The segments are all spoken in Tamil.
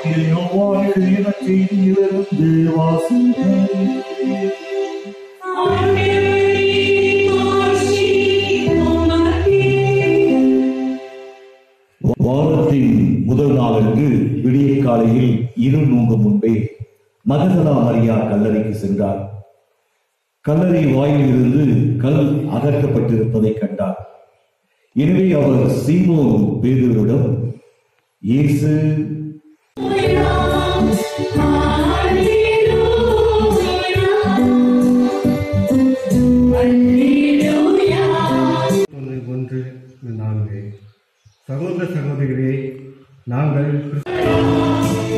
யோவான் எழுதின செய்தியிலிருந்து வாசிப்போம் வாரத்தின் முதல் நாளன்று விடிய காலையில் இரு நோங்கு முன்பே மகதலா மரியா கல்லறைக்கு சென்றார் கல்லறை வாயிலிருந்து கல் அகற்றப்பட்டிருப்பதை கண்டார் எனவே அவர் சீமோன் பேதுருவிடம் இயேசு ஒன்று ஒன்று நான்கு சகோதர சகோதரிகளே நாங்கள் கிறிஸ்து-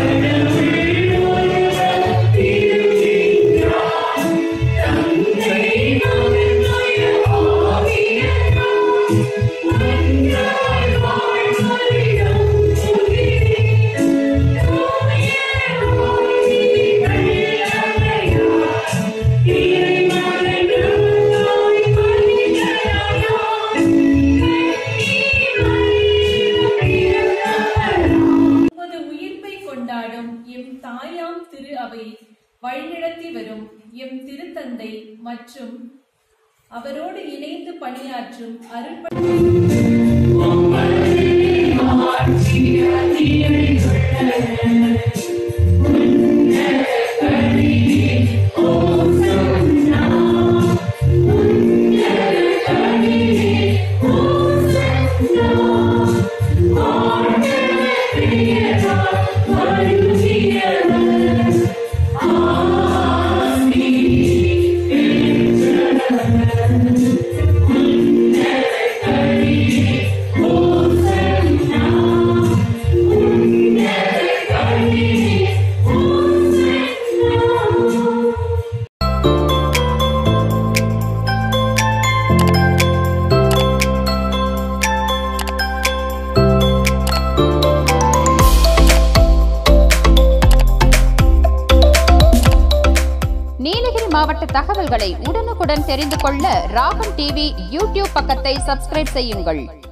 உமது உயிர்ப்பை கொண்டாடும் எம் தாயாம் திரு அவை வழிநடத்தி வரும் எம் திருத்தந்தை மற்றும் அவரோடு இணைந்து பணியாற்றும் அருள்பணி நீலகிரி மாவட்ட தகவல்களை உடனுக்குடன் தெரிந்து கொள்ள ராகம் டிவி யூடியூப் பக்கத்தை சப்ஸ்கிரைப் செய்யுங்கள்